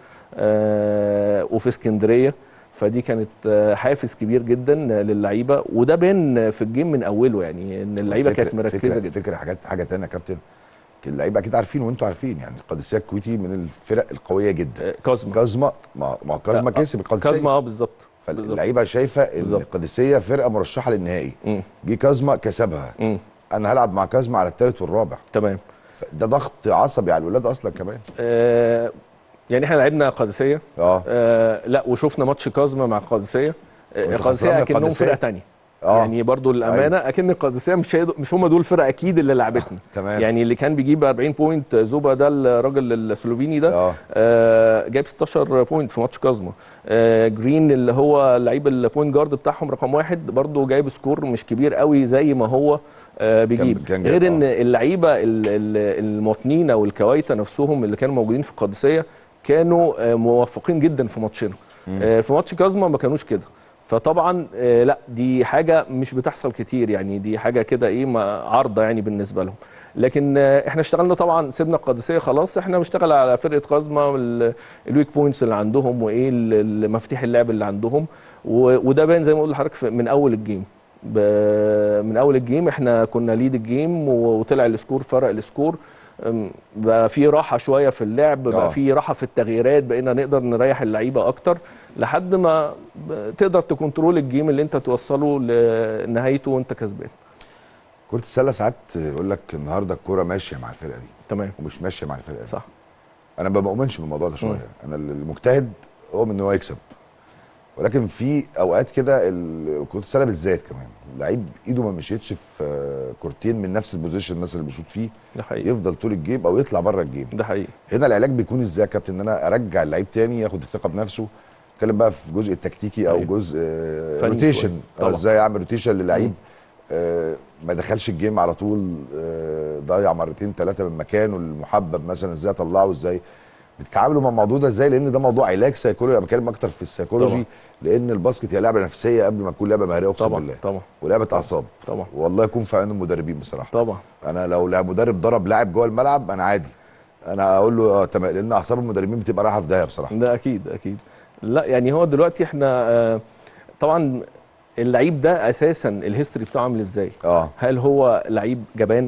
آه، وفي اسكندريه فدي كانت آه، حافز كبير جدا للعيبه وده بان في الجيم من اوله يعني ان اللعيبه فكرة- كانت مركزه فكرة جدا فكرة حاجات حاجه تانية يا كابتن اللعيبه اكيد عارفين وانتوا عارفين يعني القادسيه الكويتي من الفرق القويه جدا آه، كازما كازما ما ما كازما آه، كسب القادسيه كازما اه بالظبط بالظبط. فاللعيبه شايفه ان بالظبط. القادسيه فرقه مرشحه للنهائي مم. جه كازما كسبها مم. انا هلعب مع كازما على الثالث والرابع تمام ده ضغط عصبي على الولاد اصلا كمان آه يعني احنا لعبنا قادسيه اه آه لا وشفنا ماتش كازما مع القادسيه آه، وانت القادسيه خسران اكنهم القادسية؟ فرقه تانية اه يعني برضو الامانه اكن القادسيه مش هيدو مش هم دول الفرقه اكيد اللي لعبتنا تمام يعني اللي كان بيجيب 40 بوينت زوبا ده الراجل السلوفيني ده اه آه جايب 16 بوينت في ماتش كازما آه جرين اللي هو اللعيب البوينت جارد بتاعهم رقم واحد برضو جايب سكور مش كبير قوي زي ما هو آه بيجيب كان جايب، غير ان آه. اللعيبه ال- ال- المواطنين او الكويته نفسهم اللي كانوا موجودين في القادسيه كانوا آه موفقين جدا في ماتشنا آه في ماتش كازما ما كانوش كده فطبعا آه لا دي حاجه مش بتحصل كتير يعني دي حاجه كده ايه ما- عارضه يعني بالنسبه لهم لكن آه، احنا اشتغلنا طبعا سيبنا القادسيه خلاص احنا بنشتغل على فرقه قازما ال- الويك بوينتس اللي عندهم وايه ال- ال- مفاتيح اللعب اللي عندهم و- وده باين زي ما قلت لحضرتك في- من اول الجيم ب- من اول الجيم احنا كنا ليد الجيم و- وطلع السكور فرق السكور أم، بقى في راحه شويه في اللعب آه. بقى في راحه في التغييرات بقينا نقدر نريح اللعيبه اكتر لحد ما ب- تقدر تكنترول الجيم اللي انت توصله لنهايته وانت كسبان كره السله ساعات يقول لك النهارده الكوره ماشيه مع الفرقه دي تمام ومش ماشيه مع الفرقه دي صح انا ما بؤمنش بالموضوع ده شويه انا المجتهد هو ان هو يكسب ولكن في اوقات كده ال- كره السله بالذات كمان اللعيب ايده ما مشيتش في آه، كورتين من نفس البوزيشن الناس اللي بيشوط فيه ده حقيقي يفضل طول الجيم او يطلع بره الجيم ده حقيقي هنا العلاج بيكون ازاي يا كابتن ان انا ارجع اللعيب تاني ياخد الثقه بنفسه اتكلم بقى في الجزء التكتيكي او أيوة. جزء فني روتيشن شوية. طبعا. ازاي اعمل روتيشن للعيب آه، ما دخلش الجيم على طول آه، ضيع مرتين ثلاثه من مكانه المحبب مثلا ازاي اطلعه ازاي بتتعاملوا مع الموضوع ده ازاي لان ده موضوع علاج سيكولوجي انا بتكلم اكتر في السيكولوجي طبعا. لان الباسكت هي لعبه نفسيه قبل ما تكون لعبه مهاريه اقسم طبعا بالله طبعا ولعبه اعصاب طبعا والله يكون في عين المدربين بصراحه طبعا انا لو لاعب مدرب ضرب لاعب جوه الملعب انا عادي انا اقول له اه تمام لان اعصاب المدربين بتبقى رايحه في داهيه بصراحه ده اكيد اكيد لا يعني هو دلوقتي احنا آه، طبعا اللعيب ده اساسا الهيستوري بتاعه عامل ازاي اه هل هو لعيب جبان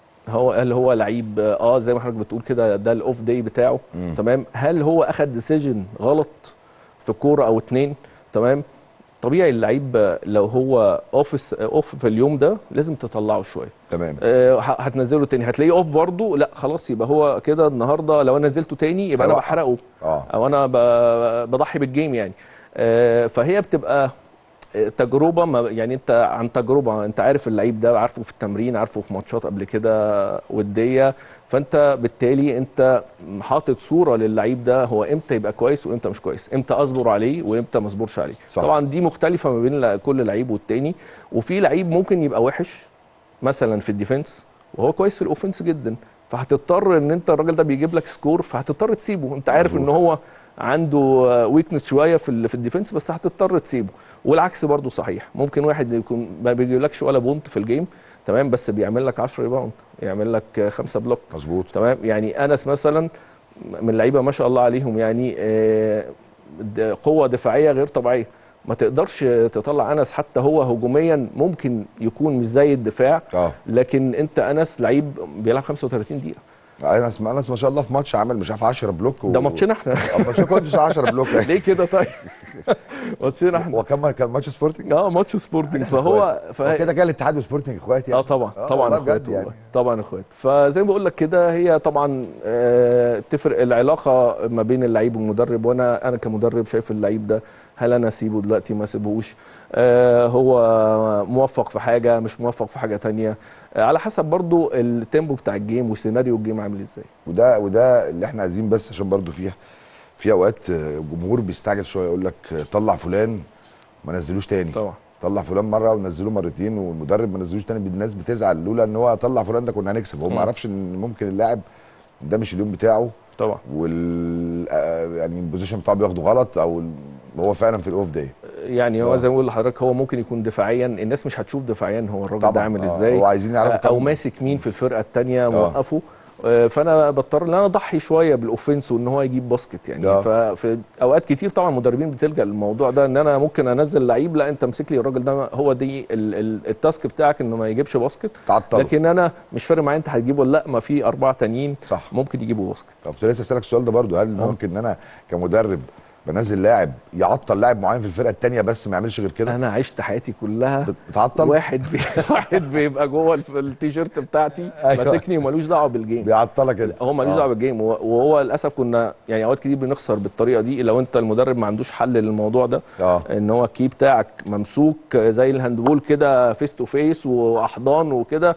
هو هل هو لعيب اه زي ما حضرتك بتقول كده ده الاوف داي بتاعه مم. تمام هل هو اخد ديسيجن غلط في كوره او اتنين تمام طبيعي اللعيب آه، لو هو اوف اوف في اليوم ده لازم تطلعه شويه تمام آه، ه- هتنزله تاني هتلاقيه اوف برضه لا خلاص يبقى هو كده النهارده لو انا نزلته تاني يبقى انا هيوقع. بحرقه اه او انا ب- بضحي بالجيم يعني آه، فهي بتبقى آه، تجربه ما يعني انت عن تجربه انت عارف اللعيب ده عارفه في التمرين عارفه في ماتشات قبل كده وديه فانت بالتالي انت حاطط صوره للعيب ده هو امتى يبقى كويس وامتى مش كويس امتى اصبر عليه وامتى ما اصبرش عليه صح. طبعا دي مختلفه ما بين ل- كل لعيب والتاني وفي لعيب ممكن يبقى وحش مثلا في الديفنس وهو كويس في الاوفنس جدا فهتضطر ان انت الراجل ده بيجيب لك سكور فهتضطر تسيبه انت عارف ان هو عنده ويكنس شويه في ال- في الديفنس بس هتضطر تسيبه والعكس برضو صحيح ممكن واحد يكون ما بيجيبلكش ولا بونت في الجيم تمام بس بيعمل لك 10 ريباوند يعمل لك خمسة بلوك مظبوط تمام يعني انس مثلا من اللعيبه ما شاء الله عليهم يعني آه، د- قوه دفاعيه غير طبيعيه ما تقدرش تطلع انس حتى هو هجوميا ممكن يكون مش زي الدفاع اه لكن انت انس لعيب بيلعب 35 دقيقه انا اسمع انا ما شاء الله في ماتش عامل مش عارف 10 بلوك و... ده ماتشنا احنا اه ماتش كنتش 10 بلوك ليه كده طيب ماتشنا احنا هو كان كان ماتش سبورتنج اه ماتش سبورتنج فهو هو فهي كده كده الاتحاد وسبورتنج اخوات يعني اه طبعا آه، طبعا والله اخوات بجد والله يعني. طبعا اخوات فزي ما بقول لك كده هي طبعا آه، تفرق العلاقه ما بين اللعيب والمدرب وانا انا كمدرب شايف اللعيب ده هل انا اسيبه دلوقتي ما اسيبهوش آه، هو موفق في حاجه مش موفق في حاجه تانية آه، على حسب برضو التيمبو بتاع الجيم وسيناريو الجيم عامل ازاي وده وده اللي احنا عايزين بس عشان برضو فيها في اوقات آه، الجمهور بيستعجل شويه يقول لك آه، طلع فلان ما نزلوش تاني طبعا طلع فلان مره ونزلوه مرتين والمدرب ما نزلوش تاني الناس بتزعل لولا ان هو طلع فلان ده كنا هنكسب هو ما مم. يعرفش ان ممكن اللاعب ده مش اليوم بتاعه طبعا وال آه، يعني البوزيشن بتاعه بياخده غلط او ال- هو فعلا في الاوف داي يعني هو آه. زي ما بقول لحضرتك هو ممكن يكون دفاعيا الناس مش هتشوف دفاعيا هو الراجل طبعا ده عامل آه، ازاي هو عايزين يعرفوا او كم- ماسك مين في الفرقه الثانيه موقفه آه، فانا بضطر ان انا اضحي شويه بالاوفنس وان هو يجيب باسكت يعني آه. ففي اوقات كتير طبعا المدربين بتلجا للموضوع ده ان انا ممكن انزل لعيب لا انت امسك لي الراجل ده هو دي ال- ال- التاسك بتاعك انه ما يجيبش باسكت تعطل لكن انا مش فارق معايا انت هتجيبه ولا لا ما في اربعه تانيين صح ممكن يجيبوا باسكت طب كنت لسه اسالك السؤال ده برضو هل ممكن ان انا كمدرب بنزل لاعب يعطل لاعب معين في الفرقه الثانيه بس ما يعملش غير كده انا عشت حياتي كلها بتعطل واحد بي... واحد بيبقى جوه الف- التيشيرت بتاعتي أيوة. ماسكني ومالوش دعوه بالجيم بيعطلك كده هو مالوش آه. دعوه بالجيم وهو- وهو للاسف كنا يعني اوقات كتير بنخسر بالطريقه دي لو انت المدرب ما عندوش حل للموضوع ده اه ان هو الكي بتاعك ممسوك زي الهاندبول كده فيس تو فيس واحضان وكده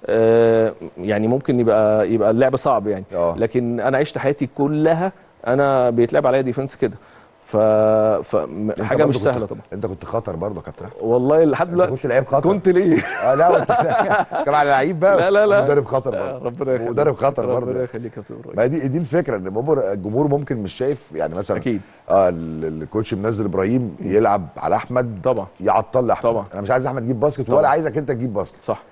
آه، يعني ممكن يبقى يبقى اللعب صعب يعني اه لكن انا عشت حياتي كلها انا بيتلعب عليا ديفنس كده ف... ف... أنت حاجه برضو مش كنت- سهله طبعا انت كنت خطر برضه يا كابتن والله لحد انت دلوقتي كنت لعيب خطر كنت ليه اه لا وانت كمان على لعيب بقى لا لا لا. مدرب خطر آه، برضه ربنا يخليك مدرب خطر ربنا برضه يخليك يا كابتن إبراهيم. ما دي دي الفكره ان الجمهور الجمهور ممكن مش شايف يعني مثلا اكيد اه ال- الكوتش منزل ابراهيم يلعب على احمد طبعا يعطل احمد طبعا. انا مش عايز احمد يجيب باسكت طبعا. ولا عايزك انت تجيب باسكت صح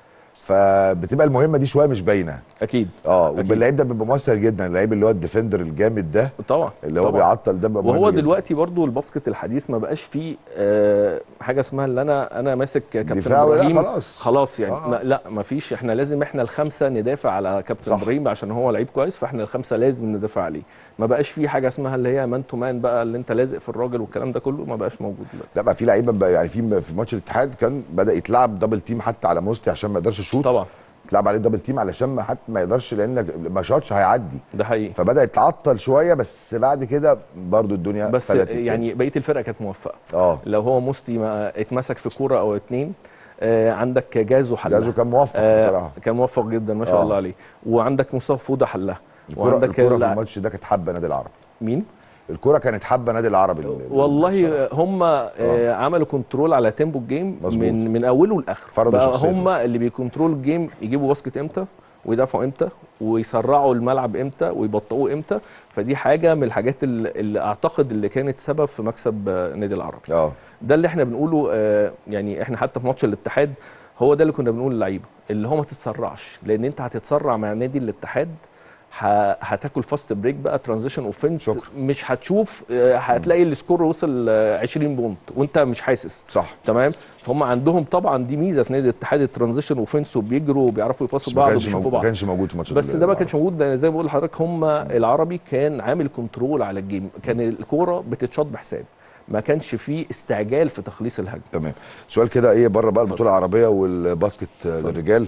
فبتبقى المهمه دي شويه مش باينه اكيد اه أكيد. واللعيب ده بيبقى مؤثر جدا اللعيب اللي هو الديفندر الجامد ده طبعا اللي هو طبعاً. بيعطل ده بيبقى مهم وهو جداً. دلوقتي برضو الباسكت الحديث ما بقاش فيه آه حاجه اسمها اللي انا انا ماسك كابتن دفاع ولا ابراهيم خلاص. خلاص يعني آه. ما لا ما فيش احنا لازم احنا الخمسه ندافع على كابتن صح. ابراهيم عشان هو لعيب كويس فاحنا الخمسه لازم ندافع عليه ما بقاش فيه حاجه اسمها اللي هي مان تو مان بقى اللي انت لازق في الراجل والكلام ده كله ما بقاش موجود دلوقتي لا بقى في لعيبه بقى يعني في في ماتش الاتحاد كان بدا يتلعب دبل تيم حتى على موستي عشان ما يقدرش يشوط طبعا يتلعب عليه دبل تيم علشان ما حتى ما يقدرش لان ما شاطش هيعدي ده حقيقي فبدا يتعطل شويه بس بعد كده برضو الدنيا بس فلتت تاني. يعني بقيه الفرقه كانت موفقه اه لو هو مستي ما اتمسك في كوره او اتنين آه عندك جازو حلها جازو كان موفق آه بصراحه كان موفق جدا ما شاء آه. الله عليه وعندك مصطفى فوده حلها الكرة, وعندك الكرة في اللاعب- الماتش ده كانت حابه نادي العرب مين الكرة كانت حابه نادي العرب ال- ال- والله بصراحة. هم آه عملوا كنترول على تيمبو الجيم مظبوط. من من اوله لاخره فرضوا بقى شخصيتهم. هم اللي بيكنترول الجيم يجيبوا باسكت امتى ويدافعوا امتى ويسرعوا الملعب امتى ويبطئوه امتى فدي حاجه من الحاجات اللي, اللي اعتقد اللي كانت سبب في مكسب آه، نادي العرب اه ده اللي احنا بنقوله آه، يعني احنا حتى في ماتش الاتحاد هو ده اللي كنا بنقوله للعيبه اللي هو ما تتسرعش لان انت هتتسرع مع نادي الاتحاد ه- هتاكل فاست بريك بقى ترانزيشن اوفنس شكرا. مش هتشوف آه، هتلاقي السكور وصل آه، 20 بونت وانت مش حاسس صح تمام فهم عندهم طبعا دي ميزه في نادي الاتحاد الترانزيشن اوفنس وبيجروا وبيعرفوا يباصوا بس ما بعض كانش وبيشوفوا موجود ما بعض كانش موجود في ماتش بس ال- ده ما العرب. كانش موجود لان زي ما بقول لحضرتك هم العربي كان عامل كنترول على الجيم كان الكوره بتتشاط بحساب ما كانش فيه استعجال في تخليص الهجمه تمام سؤال كده ايه بره بقى البطوله العربيه والباسكت آه، للرجال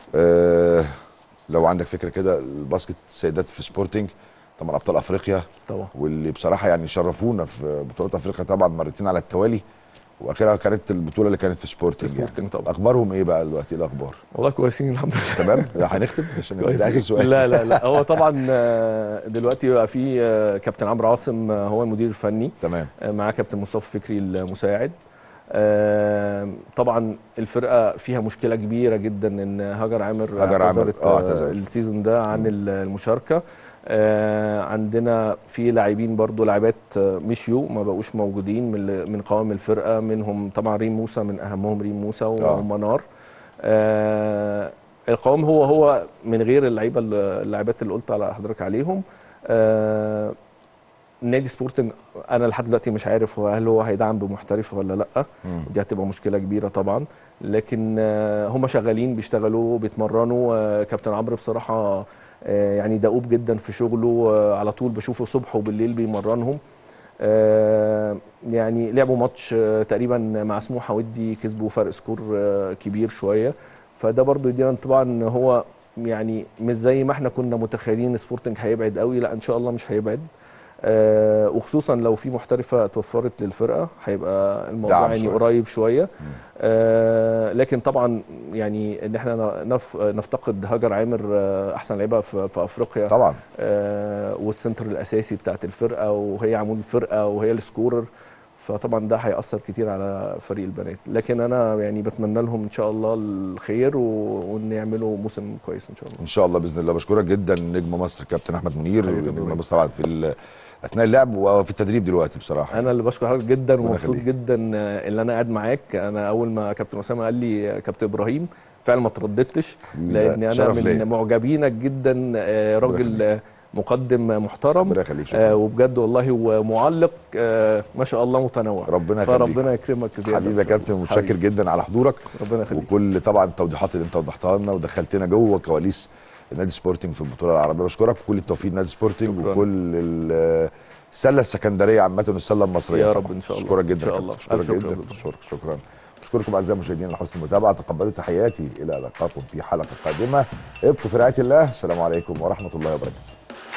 آه لو عندك فكره كده الباسكت السيدات في سبورتنج طبعا ابطال افريقيا طبعا واللي بصراحه يعني شرفونا في بطوله افريقيا طبعا مرتين على التوالي واخرها كانت البطوله اللي كانت في سبورتنج في سبورتنج طبعا. اخبارهم ايه بقى دلوقتي إيه الاخبار والله كويسين الحمد لله تمام لا هنختم عشان يبقى ده اخر سؤال لا لا لا هو طبعا آه، دلوقتي بقى في آه، كابتن عمرو عاصم آه، هو المدير الفني تمام آه، معاه كابتن مصطفى فكري المساعد آه، طبعا الفرقه فيها مشكله كبيره جدا ان هاجر عامر هاجر عامر، اعتذرت، آه، آه، اعتذرت. السيزون ده عن المشاركه آه، عندنا في لاعبين برضو لاعبات آه، مشيوا ما بقوش موجودين من من قوام الفرقه منهم طبعا ريم موسى من اهمهم ريم موسى ومنار آه، القوام هو هو من غير اللعيبه اللاعبات اللي قلت على حضرتك عليهم آه، نادي سبورتنج انا لحد دلوقتي مش عارف هو هل هو هيدعم بمحترف ولا لا مم. دي هتبقى مشكله كبيره طبعا لكن آه، هم شغالين بيشتغلوا بيتمرنوا آه، كابتن عمرو بصراحه آه، يعني دؤوب جدا في شغله آه، على طول بشوفه صبح وبالليل بيمرنهم آه، يعني لعبوا ماتش آه، تقريبا مع سموحه ودي كسبوا فرق سكور آه، كبير شويه فده برضو يدينا انطباع ان هو يعني مش زي ما احنا كنا متخيلين سبورتنج هيبعد قوي لا ان شاء الله مش هيبعد آه وخصوصا لو في محترفه توفرت للفرقه هيبقى الموضوع دعم يعني شوية. قريب شويه آه لكن طبعا يعني ان احنا نف نفتقد هاجر عامر آه احسن لعيبه في, في افريقيا طبعا آه والسنتر الاساسي بتاعت الفرقه وهي عمود الفرقه وهي السكورر فطبعا ده هيأثر كتير على فريق البنات لكن انا يعني بتمنى لهم ان شاء الله الخير و- وان يعملوا موسم كويس ان شاء الله ان شاء الله باذن الله بشكرك جدا نجم مصر كابتن احمد منير حبيبي نجم إبراهيم. مصر طبعا في ال- اثناء اللعب وفي التدريب دلوقتي بصراحه انا اللي بشكر حضرتك جدا ربنا ومبسوط يخليك. جدا آه، ان انا قاعد معاك انا اول ما كابتن اسامه قال لي آه، كابتن ابراهيم فعلا ما ترددتش حبيبي، ده لان انا شرف ليا. من معجبينك جدا آه، راجل آه، مقدم محترم ربنا يخليك آه شكرا وبجد والله ومعلق آه ما شاء الله متنوع ربنا يخليك. فربنا يكرمك زيادة حبيبي يا إن شاء كابتن الله. متشكر حبيبي. جدا على حضورك ربنا يخليك وكل طبعا التوضيحات اللي انت وضحتها لنا ودخلتنا جوه كواليس النادي سبورتنج في البطوله العربيه بشكرك وكل التوفيق لنادي سبورتنج شكراً. وكل ال- السله السكندريه عامه والسله المصريه يا طبعاً. رب إن شاء الله. بشكرك جدا إن شاء يا الله. كابتن. ألف بشكرك شكر يا جدا دكتور. شكرا شكرا بشكركم اعزائي المشاهدين على حسن المتابعه تقبلوا تحياتي الى لقاكم في حلقه قادمه ابقوا في رعايه الله السلام عليكم ورحمه الله وبركاته